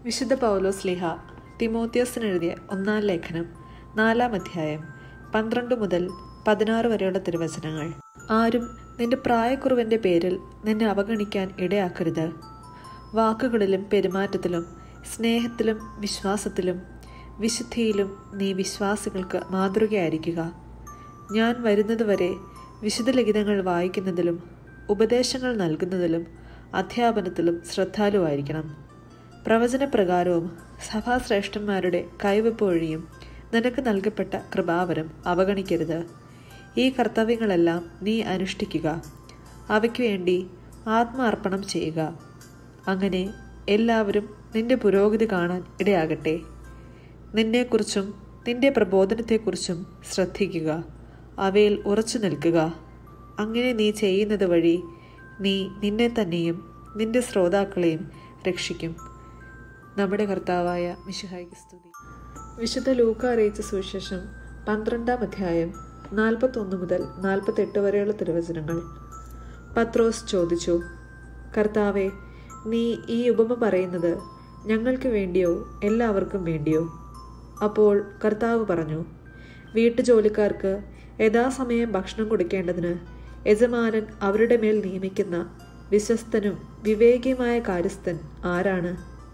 വിശുദ്ധ പൗലോസ് ലിഹ തിമോത്തിയോസിന് എഴുതിയ ഒന്നാം ലേഖനം നാലാം അധ്യായം പന്ത്രണ്ട് മുതൽ പതിനാറ് വരെയുള്ള തിരുവചനങ്ങൾ ആരും നിന്റെ പ്രായക്കുറവിൻ്റെ പേരിൽ നിന്നെ അവഗണിക്കാൻ ഇടയാക്കരുത് വാക്കുകളിലും പെരുമാറ്റത്തിലും സ്നേഹത്തിലും വിശ്വാസത്തിലും വിശുദ്ധിയിലും നീ വിശ്വാസികൾക്ക് മാതൃകയായിരിക്കുക ഞാൻ വരുന്നതുവരെ വിശുദ്ധ ലിഖിതങ്ങൾ വായിക്കുന്നതിലും ഉപദേശങ്ങൾ നൽകുന്നതിലും അധ്യാപനത്തിലും ശ്രദ്ധാലുവായിരിക്കണം പ്രവചനപ്രകാരവും സഭാശ്രേഷ്ഠന്മാരുടെ കൈവെപ്പ് വഴിയും നിനക്ക് നൽകപ്പെട്ട കൃപാവരം അവഗണിക്കരുത് ഈ കർത്തവ്യങ്ങളെല്ലാം നീ അനുഷ്ഠിക്കുക അവയ്ക്ക് വേണ്ടി ആത്മാർപ്പണം ചെയ്യുക അങ്ങനെ എല്ലാവരും നിന്റെ പുരോഗതി കാണാൻ ഇടയാകട്ടെ നിന്നെക്കുറിച്ചും നിന്റെ പ്രബോധനത്തെക്കുറിച്ചും ശ്രദ്ധിക്കുക അവയിൽ ഉറച്ചു നിൽക്കുക അങ്ങനെ നീ ചെയ്യുന്നത് വഴി നീ നിന്നെ തന്നെയും നിന്റെ ശ്രോതാക്കളെയും രക്ഷിക്കും നമ്മുടെ കർത്താവായ മിശുഹായിക്ക് സ്തുതി വിശുദ്ധ ലൂക്ക അറിയിച്ച സുവിശേഷം പന്ത്രണ്ടാം അധ്യായം നാൽപ്പത്തൊന്ന് മുതൽ നാൽപ്പത്തെട്ട് വരെയുള്ള തിരുവചനങ്ങൾ പത്രോസ് ചോദിച്ചു കർത്താവെ നീ ഈ ഉപമ പറയുന്നത് ഞങ്ങൾക്ക് വേണ്ടിയോ എല്ലാവർക്കും വേണ്ടിയോ അപ്പോൾ കർത്താവ് പറഞ്ഞു വീട്ടുജോലിക്കാർക്ക് യഥാസമയം ഭക്ഷണം കൊടുക്കേണ്ടതിന് യജമാനൻ അവരുടെ മേൽ നിയമിക്കുന്ന വിശ്വസ്തനും വിവേകിയുമായ കാര്യസ്ഥൻ ആരാണ്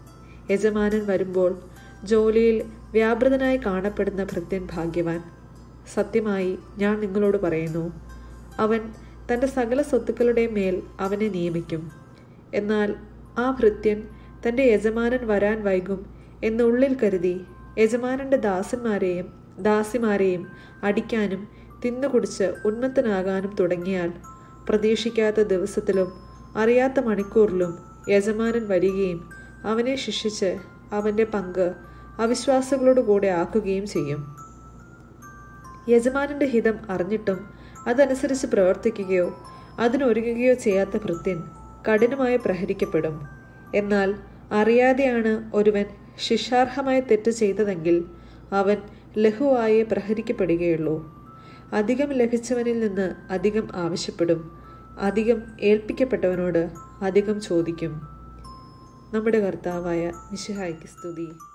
യജമാനൻ വരുമ്പോൾ ജോലിയിൽ വ്യാപൃതനായി കാണപ്പെടുന്ന ഭൃത്യൻ ഭാഗ്യവാൻ സത്യമായി ഞാൻ നിങ്ങളോട് പറയുന്നു അവൻ തൻ്റെ സകല സ്വത്തുക്കളുടെ മേൽ അവനെ നിയമിക്കും എന്നാൽ ആ ഭൃത്യൻ തൻ്റെ യജമാനൻ വരാൻ വൈകും എന്നുള്ളിൽ കരുതി യജമാനന്റെ ദാസന്മാരെയും ദാസിമാരെയും അടിക്കാനും തിന്നുകുടിച്ച് ഉന്മത്തനാകാനും തുടങ്ങിയാൽ പ്രതീക്ഷിക്കാത്ത ദിവസത്തിലും അറിയാത്ത മണിക്കൂറിലും യജമാനൻ വരികയും അവനെ ശിക്ഷിച്ച് അവൻ്റെ പങ്ക് അവിശ്വാസികളോട് കൂടെ ആക്കുകയും ചെയ്യും യജമാനന്റെ ഹിതം അറിഞ്ഞിട്ടും അതനുസരിച്ച് പ്രവർത്തിക്കുകയോ അതിനൊരുങ്ങുകയോ ചെയ്യാത്ത ഭൃത്യൻ കഠിനമായി പ്രഹരിക്കപ്പെടും എന്നാൽ അറിയാതെയാണ് ഒരുവൻ ശിക്ഷാർഹമായ തെറ്റ് ചെയ്തതെങ്കിൽ അവൻ ലഘുവായി പ്രഹരിക്കപ്പെടുകയുള്ളൂ അധികം ലഭിച്ചവനിൽ നിന്ന് അധികം ആവശ്യപ്പെടും അധികം ഏൽപ്പിക്കപ്പെട്ടവനോട് അധികം ചോദിക്കും നമ്മുടെ കർത്താവായ മിശിഹായ്ക്ക് സ്തുതി